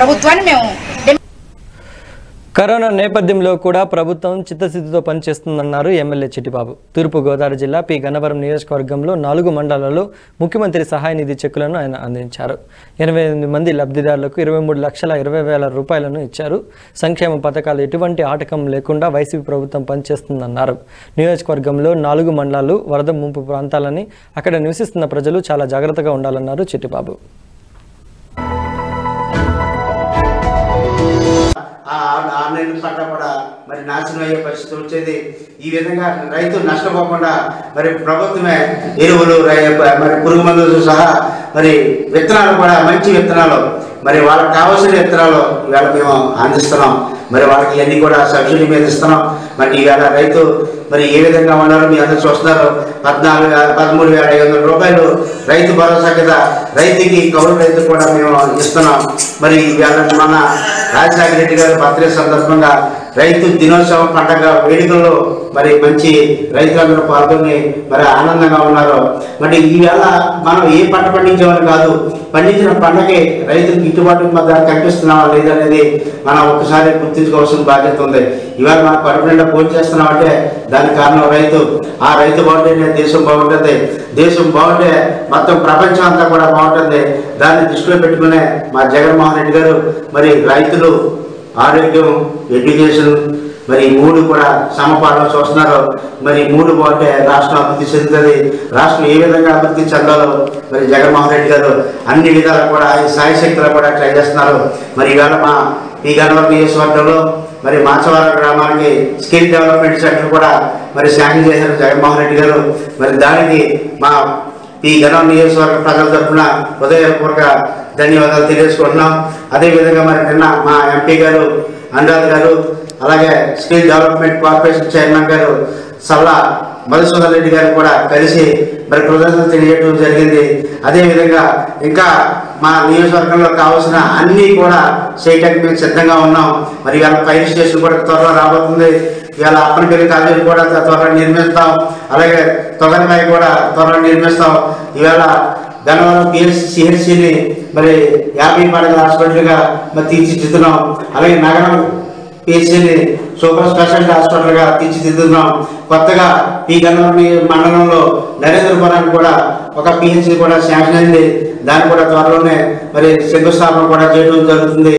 ప్రభుత్వాన్ని మేము demand corona నేపథ్యంలో కూడా ప్రభుత్వం చిత్తశుద్ధితో పనిచేస్తుందన్నారు ఎమ్మెల్యే చిట్టిబాబు తూర్పుగోదావరి జిల్లా పి గన్నవరం నియోజకవర్గంలో నాలుగు మండలాల్లో ముఖ్యమంత్రి సహాయ నిధి చెక్కులను ఆయన అందించారు ఎనభై ఎనిమిది మంది లబ్ధిదారులకు ఇరవై మూడు లక్షల ఇరవై వేల రూపాయలను ఇచ్చారు సంక్షేమ పథకాలు ఎటువంటి ఆటకం లేకుండా వైసీపీ ప్రభుత్వం పనిచేస్తుందన్నారు నియోజకవర్గంలో నాలుగు మండలాలు వరద ముంపు ప్రాంతాలని అక్కడ నివసిస్తున్న ప్రజలు చాలా జాగ్రత్తగా ఉండాలన్నారు చిట్టిబాబు ఆ ఆన్లైన్ పంట కూడా మరి నాశనం అయ్యే పరిస్థితి వచ్చేది ఈ విధంగా రైతు నష్టపోకుండా మరి ప్రభుత్వమే ఎరువులు రై- మరి పురుగు మందులతో సహా మరి విత్తనాలు కూడా మంచి విత్తనాలు మరి వాళ్ళకి కావాల్సిన విత్తనాలు ఇవాళ మేము అందిస్తున్నాం మరి వాళ్ళకి ఇవన్నీ కూడా సబ్సిడీ మీద ఇస్తున్నాం మరి ఈవేళ రైతు మరి ఏ విధంగా ఉన్నారో మీ అందరూ చూస్తున్నారు పద్నాలుగు వేల పదమూడు వేల ఐదు వందల రూపాయలు రైతు భరోసా కింద రైతుకి కౌలు రైతు కూడా మేము ఇస్తున్నాం మరి ఈవేళ మన రాజశేఖర రెడ్డి గారి బర్త్డే సందర్భంగా రైతు దినోత్సవం పండగ వేడుకల్లో మరి మంచి రైతులందరూ పాల్గొని మరి ఆనందంగా ఉన్నారు మరి ఈవేళ మనం ఏ పంట పండించామని కాదు పండించిన పంటకి రైతులకు గిట్టుబాటు ధర కల్పిస్తున్నామా లేదనేది మనం ఒకసారి గుర్తించుకోవాల్సిన బాధ్యత ఉంది ఇవాళ మనం కడుపు నిండా భోజనం చేస్తున్నామంటే దానికి కారణం రైతు ఆ రైతు బాగుంటేనే దేశం బాగుంటుంది దేశం బాగుంటే మొత్తం ప్రపంచం అంతా కూడా బాగుంటుంది దాన్ని దృష్టిలో పెట్టుకునే మా జగన్మోహన్ రెడ్డి గారు మరి రైతులు ఆరోగ్యం ఎడ్యుకేషన్ మరి ఈ మూడు కూడా సమపాలన చూస్తున్నారు మరి ఈ మూడు బాగుంటే రాష్ట్రం అభివృద్ధి చెందుతుంది రాష్ట్రం ఏ విధంగా అభివృద్ధి చెందాలో మరి జగన్మోహన్ రెడ్డి గారు అన్ని విధాలు కూడా ఆయన సాయి శక్తులు కూడా ట్రై చేస్తున్నారు మరి ఇవాళ మా ఈ గన్నవరం నియోజకవర్గంలో మరి మాచవరం గ్రామానికి స్కిల్ డెవలప్మెంట్ సెంటర్ కూడా మరి శాంక్షన్ చేశారు జగన్మోహన్ రెడ్డి గారు మరి దానికి మా ఈ గణం నియోజకవర్గ ప్రజల తరఫున హృదయపూర్వక ధన్యవాదాలు తెలియజేసుకుంటున్నాం అదేవిధంగా మరి నిన్న మా ఎంపీ గారు అనురాధ్ గారు అలాగే స్కిల్ డెవలప్మెంట్ కార్పొరేషన్ చైర్మన్ గారు సల్లా మధుసూదన్ రెడ్డి గారు కూడా కలిసి మరి కృతజ్ఞతలు తెలియజేయడం జరిగింది అదేవిధంగా ఇంకా మా నియోజకవర్గంలో కావాల్సిన అన్నీ కూడా చేయటానికి మేము సిద్ధంగా ఉన్నాం మరి ఇవాళ ఫైర్ స్టేషన్ కూడా త్వరలో రాబోతుంది ఇవాళ అప్పనపల్లి కాలేజీ కూడా త్వరలో నిర్మిస్తాం అలాగే తొగనకాయ కూడా త్వరలో నిర్మిస్తాం ఇవాళ గన్నవరం పిఎస్ సిహెచ్సిని మరి యాభై పడగల హాస్పిటల్గా మరి తీర్చిదిద్దున్నాం అలాగే నగరం పిహెచ్సిని సూపర్ స్పెషాలిటీ హాస్పిటల్గా తీర్చిదిద్దుతున్నాం కొత్తగా ఈ గన్నవరం మండలంలో నరేంద్రపురానికి కూడా ఒక పిహెచ్సి కూడా శాంక్షన్ అయింది దాన్ని కూడా త్వరలోనే మరి శంకుస్థాపన కూడా చేయడం జరుగుతుంది